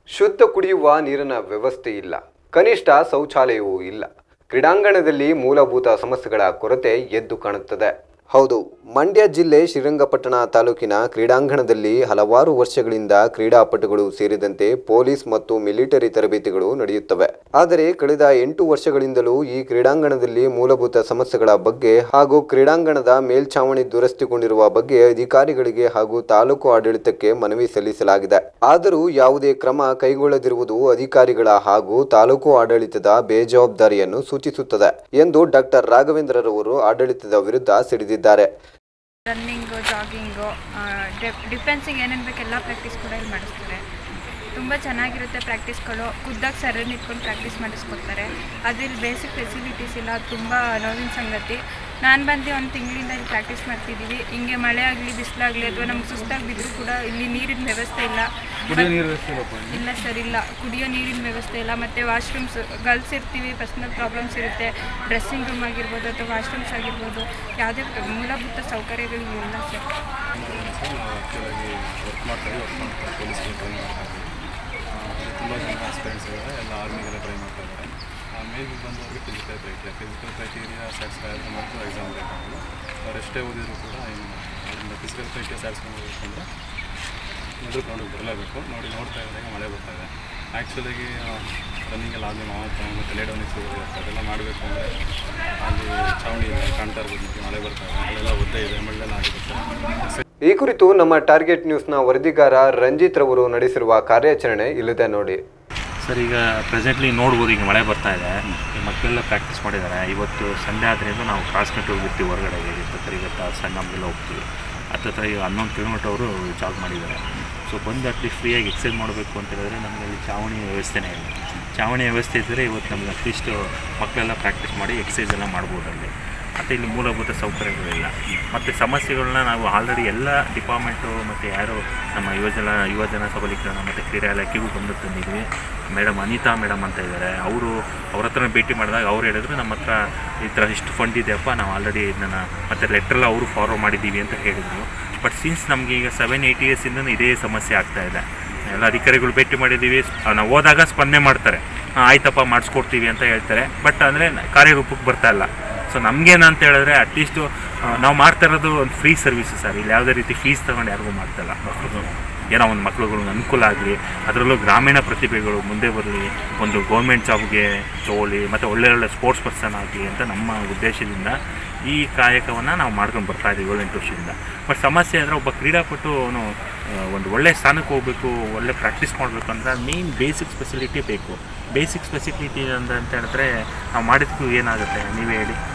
ಶುದ್ಧ ಕುಡಿಯುವ ನೀರಿನ ವ್ಯವಸ್ಥೆ ಇಲ್ಲ ಕನಿಷ್ಠ ಶೌಚಾಲಯವೂ ಇಲ್ಲ ಕ್ರೀಡಾಂಗಣದಲ್ಲಿ ಮೂಲಭೂತ ಸಮಸ್ಯೆಗಳ ಕೊರತೆ ಎದ್ದು ಕಾಣುತ್ತದೆ ಹೌದು ಮಂಡ್ಯ ಜಿಲ್ಲೆ ಶ್ರೀರಂಗಪಟ್ಟಣ ತಾಲೂಕಿನ ಕ್ರೀಡಾಂಗಣದಲ್ಲಿ ಹಲವಾರು ವರ್ಷಗಳಿಂದ ಕ್ರೀಡಾಪಟುಗಳು ಸೇರಿದಂತೆ ಪೊಲೀಸ್ ಮತ್ತು ಮಿಲಿಟರಿ ತರಬೇತಿಗಳು ನಡೆಯುತ್ತವೆ ಆದರೆ ಕಳೆದ ಎಂಟು ವರ್ಷಗಳಿಂದಲೂ ಈ ಕ್ರೀಡಾಂಗಣದಲ್ಲಿ ಮೂಲಭೂತ ಸಮಸ್ಯೆಗಳ ಬಗ್ಗೆ ಹಾಗೂ ಕ್ರೀಡಾಂಗಣದ ಮೇಲ್ಛಾವಣಿ ದುರಸ್ತಿಗೊಂಡಿರುವ ಬಗ್ಗೆ ಅಧಿಕಾರಿಗಳಿಗೆ ಹಾಗೂ ತಾಲೂಕು ಆಡಳಿತಕ್ಕೆ ಮನವಿ ಸಲ್ಲಿಸಲಾಗಿದೆ ಆದರೂ ಯಾವುದೇ ಕ್ರಮ ಕೈಗೊಳ್ಳದಿರುವುದು ಅಧಿಕಾರಿಗಳ ಹಾಗೂ ತಾಲೂಕು ಆಡಳಿತದ ಬೇಜವಾಬ್ದಾರಿಯನ್ನು ಸೂಚಿಸುತ್ತದೆ ಎಂದು ಡಾಕ್ಟರ್ ರಾಘವೇಂದ್ರರವರು ಆಡಳಿತದ ವಿರುದ್ಧ ಸಿಡಿದಿದ್ದಾರೆ ರನ್ನಿಂಗು ಜಾಗಿಂಗು ಡಿಫೆನ್ಸಿಗೆ ಏನೇನು ಬೇಕು ಎಲ್ಲ ಪ್ರಾಕ್ಟೀಸ್ ಕೂಡ ಇಲ್ಲಿ ಮಾಡಿಸ್ತಾರೆ ತುಂಬ ಚೆನ್ನಾಗಿರುತ್ತೆ ಪ್ರಾಕ್ಟೀಸ್ಗಳು ಖುದ್ದಾಗಿ ಸರ್ ನಿಂತ್ಕೊಂಡು ಪ್ರಾಕ್ಟೀಸ್ ಮಾಡಿಸ್ಕೊಡ್ತಾರೆ ಅದು ಇಲ್ಲಿ ಬೇಸಿಕ್ ಫೆಸಿಲಿಟೀಸ್ ಇಲ್ಲ ಅದು ತುಂಬ ನೋವಿನ ಸಂಗತಿ ನಾನು ಬಂದು ಒಂದು ತಿಂಗಳಿಂದ ಇಲ್ಲಿ ಪ್ರಾಕ್ಟೀಸ್ ಮಾಡ್ತಿದ್ದೀವಿ ಹಿಂಗೆ ಮಳೆ ಆಗಲಿ ಬಿಸಿಲಾಗಲಿ ಅಥವಾ ನಮ್ಗೆ ಸುಸ್ತಾಗಿ ಬಿದ್ದರೂ ಕೂಡ ಇಲ್ಲಿ ನೀರಿನ ವ್ಯವಸ್ಥೆ ಇಲ್ಲ ಕುಡಿಯೋ ನೀರು ವ್ಯವಸ್ಥೆ ಇಲ್ಲಪ್ಪ ಇಲ್ಲ ಸರ್ ಇಲ್ಲ ಕುಡಿಯೋ ನೀರಿನ ವ್ಯವಸ್ಥೆ ಇಲ್ಲ ಮತ್ತು ವಾಶ್ರೂಮ್ಸ್ ಗರ್ಲ್ಸ್ ಇರ್ತೀವಿ ಪರ್ಸ್ನಲ್ ಪ್ರಾಬ್ಲಮ್ಸ್ ಇರುತ್ತೆ ಡ್ರೆಸ್ಸಿಂಗ್ ರೂಮ್ ಆಗಿರ್ಬೋದು ಅಥವಾ ವಾಶ್ರೂಮ್ಸ್ ಆಗಿರ್ಬೋದು ಯಾವುದೇ ಮೂಲಭೂತ ಸೌಕರ್ಯಗಳು ಇಲ್ಲ ಸರ್ ನಾವು ಆ್ಯಕ್ಚುಲಾಗಿ ವರ್ಕ್ ಮಾಡ್ತಾಯಿದ್ವಿ ವರ್ಕ್ ಮಾಡ್ತಾರೆ ಪೊಲೀಸ್ಗೆ ಟ್ರೈನ್ ಮಾಡ್ತಾ ಇದ್ವಿ ತುಂಬ ಜನ ಆಸ್ಪಿರೆಂಟ್ಸ್ ಇದ್ದಾರೆ ಎಲ್ಲ ಆರ್ಮಿಗೆಲ್ಲ ಟ್ರೈ ಮಾಡ್ತಾ ಇದ್ದಾರೆ ಮೇಲ್ಗೆ ಬಂದವ್ರಿಗೆ physical criteria physical criteria satisfy ಆದರೆ ಮಾತ್ರ ಎಕ್ಸಾಮ್ ಬೇಕಾಗಲ್ಲ ಅವ್ರು ಎಷ್ಟೇ ಓದಿದ್ರು ಕೂಡ ಏನು ಅದರಿಂದ ಫಿಸಿಕಲ್ ಕ್ರೈಟೀರಿಯಾ ಸ್ಯಾಟಿಸ್ಫೈ ಮಾಡಬೇಕಂದ್ರೆ ಎಲ್ಲರೂ ಗ್ರೌಂಡಿಗೆ ಬರಲೇಬೇಕು ನೋಡಿ ನೋಡ್ತಾ ಇದ್ದಾಗ ಮಳೆ ಬರ್ತಾ ಇದೆ ಆ್ಯಕ್ಚುಲಾಗಿ ರನ್ನಿಂಗ್ ಎಲ್ಲ ಆದಮೇಲೆ ಮಾತ್ರ ಮತ್ತು ಲೇಡೋನಿಕ್ಸ್ ಇರುತ್ತೆ ಅದೆಲ್ಲ ಮಾಡಬೇಕು ಅಂದರೆ ಅಲ್ಲಿ ಚಾವಣಿ ಇದೆ ಕಾಣ್ತಾ ಇರ್ಬೋದು ನಿಮಗೆ ಮಳೆ ಬರ್ತಾ ಇದೆ ಅಲ್ಲೆಲ್ಲ ಒದ್ದೆ ಇದೆ ಮಳೆಲ್ಲ ಆಗಿರುತ್ತೆ ಈ ಕುರಿತು ನಮ್ಮ ಟಾರ್ಗೆಟ್ ನ್ಯೂಸ್ನ ವರದಿಗಾರ ರಂಜಿತ್ ರವರು ನಡೆಸಿರುವ ಕಾರ್ಯಾಚರಣೆ ಇಲ್ಲಿದೆ ನೋಡಿ ಸರ್ ಈಗ ಪ್ರೆಸೆಂಟ್ಲಿ ನೋಡ್ಬೋದು ಈಗ ಮಳೆ ಬರ್ತಾ ಇದೆ ಈ ಮಕ್ಕಳೆಲ್ಲ ಪ್ರಾಕ್ಟೀಸ್ ಮಾಡಿದ್ದಾರೆ ಇವತ್ತು ಸಂಡೇ ಆದ್ದರಿಂದ ನಾವು ಕ್ರಾಸ್ ಕಂಟ್ರಿ ಹೋಗಿರ್ತೀವಿ ಹೊರಗಡೆಗೆ ಇಪ್ಪತ್ತರ ಇವತ್ತು ಸಣ್ಣ ನಮಗೆಲ್ಲ ಹೋಗ್ತೀವಿ ಹತ್ತತ್ರ ಈಗ ಹನ್ನೊಂದು ಕಿಲೋಮೀಟರ್ ಅವರು ಜಾಗ್ ಮಾಡಿದ್ದಾರೆ ಸೊ ಬಂದು ಅಟ್ಲೀಸ್ಟ್ ಫ್ರೀಯಾಗಿ ಎಕ್ಸೈಸ್ ಮಾಡಬೇಕು ಅಂತ ಹೇಳಿದ್ರೆ ನಮಗೆ ಅಲ್ಲಿ ಚಾವಣಿ ವ್ಯವಸ್ಥೆನೇ ಇಲ್ಲ ಚಾವಣಿ ವ್ಯವಸ್ಥೆ ಇದ್ದರೆ ಇವತ್ತು ನಮಗೆ ಅಟ್ಲೀಸ್ಟ್ ಮಕ್ಕಳೆಲ್ಲ ಪ್ರಾಕ್ಟೀಸ್ ಮಾಡಿ ಎಕ್ಸೈಸ್ ಎಲ್ಲ ಮಾಡ್ಬೋದು ಅಲ್ಲಿ ಮತ್ತು ಇಲ್ಲಿ ಮೂಲಭೂತ ಸೌಕರ್ಯಗಳಿಲ್ಲ ಮತ್ತು ಸಮಸ್ಯೆಗಳನ್ನ ನಾವು ಆಲ್ರೆಡಿ ಎಲ್ಲ ಡಿಪಾರ್ಟ್ಮೆಂಟು ಮತ್ತು ಯಾರು ನಮ್ಮ ಯುವಜನ ಯುವಜನ ಸಬಲೀಕರಣ ಮತ್ತು ಕ್ರೀಡಾ ಇಲಾಖೆಗೂ ಬಂದು ತಂದಿದ್ವಿ ಮೇಡಮ್ ಅನಿತಾ ಮೇಡಮ್ ಅಂತ ಇದ್ದಾರೆ ಅವರು ಅವ್ರ ಹತ್ರ ಭೇಟಿ ಮಾಡಿದಾಗ ಅವ್ರು ಹೇಳಿದ್ರು ನಮ್ಮ ಹತ್ರ ಈ ಥರ ಇಷ್ಟು ಫಂಡ್ ಇದೆಯಪ್ಪ ನಾವು ಆಲ್ರೆಡಿ ಇದನ್ನು ಮತ್ತು ಲೆಟ್ರೆಲ್ಲ ಅವರು ಫಾರ್ವರ್ಡ್ ಮಾಡಿದ್ದೀವಿ ಅಂತ ಹೇಳಿದರು ಬಟ್ ಸಿನ್ಸ್ ನಮಗೆ ಈಗ ಸೆವೆನ್ ಏಯ್ಟ್ ಇಯರ್ಸಿಂದ ಇದೇ ಸಮಸ್ಯೆ ಆಗ್ತಾ ಇದೆ ಎಲ್ಲ ಅಧಿಕಾರಿಗಳು ಭೇಟಿ ಮಾಡಿದ್ದೀವಿ ನಾವು ಹೋದಾಗ ಸ್ಪಂದನೆ ಮಾಡ್ತಾರೆ "ಹಾ, ಆಯ್ತಪ್ಪ ಮಾಡಿಸ್ಕೊಡ್ತೀವಿ ಅಂತ ಹೇಳ್ತಾರೆ ಬಟ್ ಅಂದರೆ ಕಾರ್ಯರೂಪಕ್ಕೆ ಬರ್ತಾ ಇಲ್ಲ ಸೊ ನಮಗೇನಂತ ಹೇಳಿದ್ರೆ ಅಟ್ಲೀಸ್ಟು ನಾವು ಮಾಡ್ತಾ ಇರೋದು ಒಂದು ಫ್ರೀ ಸರ್ವಿಸ್ ಸರ್ ಇಲ್ಲಿ ಯಾವುದೇ ರೀತಿ ಫೀಸ್ ತೊಗೊಂಡು ಯಾರಿಗೂ ಮಾಡ್ತಾಯಿಲ್ಲ ಏನೋ ಒಂದು ಮಕ್ಳುಗಳಿಗೆ ಅನುಕೂಲ ಆಗಲಿ ಅದರಲ್ಲೂ ಗ್ರಾಮೀಣ ಪ್ರತಿಭೆಗಳು ಮುಂದೆ ಬರಲಿ ಒಂದು ಗೌರ್ಮೆಂಟ್ ಜಾಬ್ಗೆ ತಗೊಳ್ಳಿ ಮತ್ತು ಒಳ್ಳೆ ಒಳ್ಳೆ ಸ್ಪೋರ್ಟ್ಸ್ ಪರ್ಸನ್ ಆಗಲಿ ಅಂತ ನಮ್ಮ ಉದ್ದೇಶದಿಂದ ಈ ಕಾಯಕವನ್ನು ನಾವು ಮಾಡ್ಕೊಂಡು ಬರ್ತಾ ಇದ್ದೀವಿ ಏಳೆಂಟು ವರ್ಷದಿಂದ ಬಟ್ ಸಮಸ್ಯೆ ಅಂದರೆ ಒಬ್ಬ ಕ್ರೀಡಾಪಟು ಅವನು ಆ, ಒಂದು ಒಳ್ಳೆ ಸ್ಥಾನಕ್ಕೆ ಹೋಗಬೇಕು ಒಳ್ಳೆ ಪ್ರಾಕ್ಟೀಸ್ ಮಾಡಬೇಕು ಅಂದರೆ ಮೇನ್ ಬೇಸಿಕ್ ಫೆಸಿಲಿಟಿ ಬೇಕು ಬೇಸಿಕ್ ಫೆಸಿಲಿಟಿ ಅಂತ ಅಂತ ಹೇಳಿದ್ರೆ ನಾವು ಮಾಡಿದ್ದಕ್ಕೂ ಏನಾಗುತ್ತೆ ನೀವೇ ಹೇಳಿ